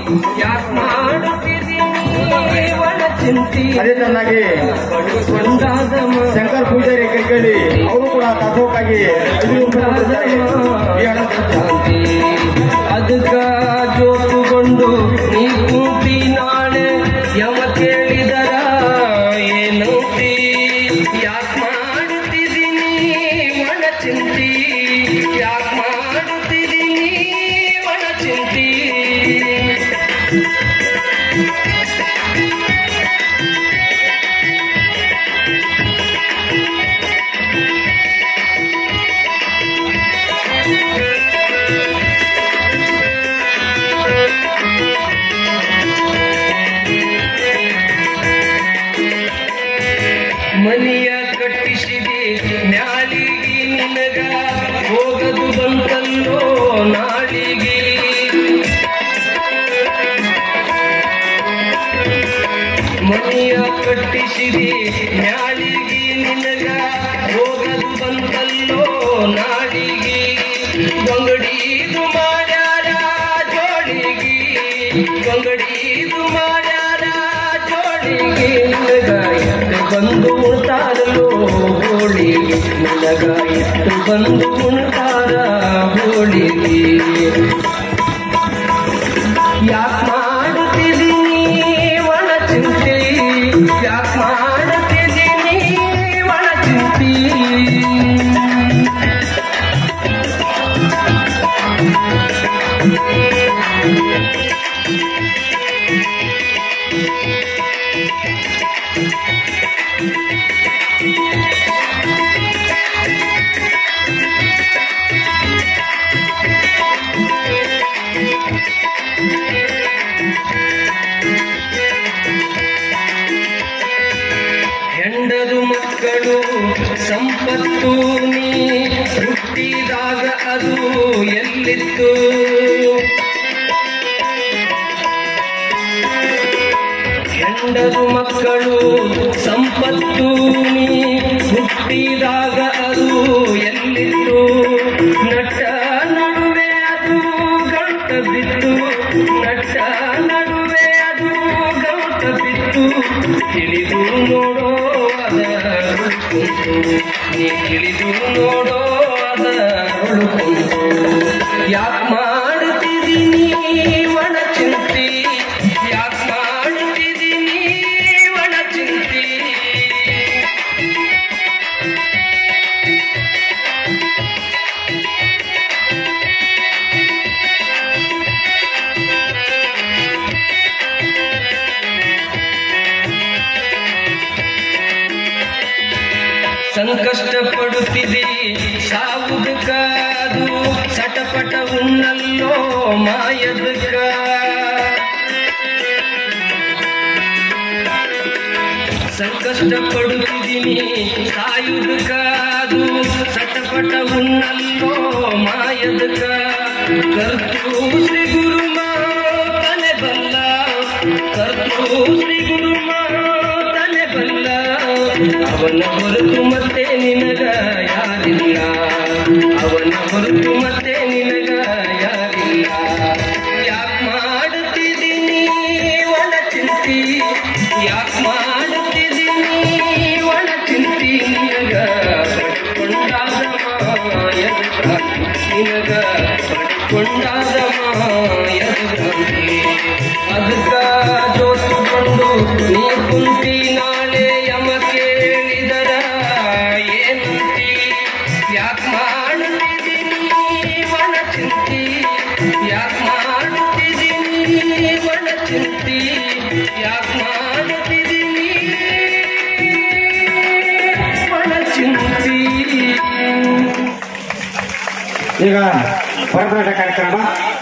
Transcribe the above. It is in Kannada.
ಯಾಕ್ ಮಾಡುತ್ತಿದ್ದೀನಿ ಒಣ ಚಿಂತಿ ಅದೇ ಚೆನ್ನಾಗಿ ಕೊಂಡಾದ ಶಂಕರ್ ಪೂಜಾರಿ ಕೈಕೇಳಿ ಅವರು ಕೂಡ ತತ್ವಕ್ಕಾಗಿ ಇದು ಉಪಯೋಗಿಸಿದ್ದಾರೆ. ಈ ಹಾಡನ್ನು ಶಾಂತಿ ಅದಕ್ಕ ಜೋತುಕೊಂಡು ನೀ ಕೂತಿ ನಾಳೆ ಯಮ ಕೇಳಿದರ ಏನಂತಿ ಯಾಕ್ ಮಾಡುತ್ತಿದ್ದೀನಿ ಒಣ ಚಿಂತಿ ಯಾಕ್ ಮಾಡುತ್ತಿದ್ದೀನಿ ಒಣ ಚಿಂತಿ ಮನೆಯ ಕಟ್ಟಿಸಿದೆ ನ್ಯಾಳಿಗೆ ನಿನಗ ಹೋಗದು ಬಂತಲ್ಲೋ ನಾಳಿಗೆ ಮನೆಯ ಕಟ್ಟಿಸಿದೆ ನ್ಯಾಳಿಗೆ ನಿನಗ ಹೋಗದು ಬಂತಲ್ಲೋ ನಾಳಿಗೆ ಬಂಗಡೀದು ಮಾಡ್ಯಾರ ಜೋಳಿಗೆ ಬಂಗಡೀದು ಮಾಡ್ಯಾರ ಜೋಳಿಗೆ ನಿನಗ ಎಷ್ಟು ಬಂದು ಉಣ್ತಾರಲ್ಲೋ ಹೋಳಿಗೆ ನಿನಗ ಎಷ್ಟು ಬಂದು ಉಣ್ತಾರ ಹೋಳಿಗೆ ಯಾಕ್ ಮಾಡುತ್ತಿದ್ದೀನಿ ಒಣ ಚಿಂತೆ ಯಾಕ್ ಮಾಡುತ್ತಿದ್ದೀನಿ ಒಣ ಚಿಂತೆ ಹೆಂಡರು ಮಕ್ಕಳು ಸಂಪತ್ತು ನೀ ಹುಟ್ಟಿದಾಗ ಅದು ಎಲ್ಲಿತ್ತು ಹೆಂಡರು ಮಕ್ಕಳು ಸಂಪತ್ತು ನೀ ಹುಟ್ಟಿದಾಗ ಅದು ಎಲ್ಲಿತ್ತು ನಟ ನಡುವೆ ಅದು ಗಂಟ ಬಿತ್ತು ನಟ ನಡುವೆ ಅದು ಗಂಟ ಬಿತ್ತು ತಿಳಿದು ನೋಡೋ ಅದರೊಳು ಕುಂತು ನೀ ತಿಳಿದು ನೋಡೋ ಅದರೊಳು ಕುಂತು ಯಾಕ್ ಮಾಡುತ್ತಿದ್ದೀನಿ ಒಣ ಚಿಂತಿ ಯಾಕ್ ಮಾಡುತ್ತಿದ್ದೀನಿ ಒಣ ಚಿಂತಿ ಸಂಕಷ್ಟ ಪಡುತ್ತಿದೆ ಸಾವುದಕ್ಕಾದು ಸಟಪಟ ಉಣ್ಣಲ್ಲೋ ಮಾಯದಕ್ಕ ಸಂಕಷ್ಟ ಪಡುತ್ತಿದ್ದೀನಿ ಸಾಯುದಕ್ಕಾದು ಸಟಪಟ ಉಣ್ಣಲ್ಲೋ ಮಾಯದಕ್ಕ ಕರ್ತು ಶ್ರೀ ಗುರುಮ ತಲೆ ಬಲ್ಲ ಕರ್ತು ಶ್ರೀ ಗುರುಮ ತಲೆ ಬಲ್ಲ ಅವನ ಹೊರತು ಮತ್ತೆ ನಿನಗ ಯಾರಿಲ್ಲ ಅವನ ಹೊರತು ಮತ್ತೆ ನಿನಗ ಯಾರಿಲ್ಲ ಯಾಕ್ ಮಾಡುತ್ತಿದ್ದೀನಿ ಒಣ ಚಿಂತಿ ಯಾಕ್ ಮಾಡುತ್ತಿದ್ದೀನಿ ಒಣ ಚಿಂತಿ ನಿನಗ ಪಡ್ಕೊಂಡಾದ ಮಾಯದ ಭ್ರಾಂತಿ. ನಿನಗ ಪಡ್ಕೊಂಡಾದ ಮಾಯದ ಭ್ರಾಂತಿ. ಅದಕ್ಕ ಜೋತುಕೊಂಡು ನೀ ಕುಂತಿ ನಾಳೆ ಯಮ ಕೇಳಿದರ ಏನಂತಿ ಯಾಕ್ ಮಾಡುತ್ತಿದ್ದೀನಿ ಒಣ ಚಿಂತಿ ಯಾಕ್ ಮಾಡುತ್ತಿದ್ದೀನಿ ಒಣ ಚಿಂತಿ ಯಾಕ್ ಮಾಡುತ್ತಿದ್ದೀನಿ ಒಣ ಚಿಂತಿ ಈಗ ಭರತನಾಟ್ಯ ಕಾರ್ಯಕ್ರಮ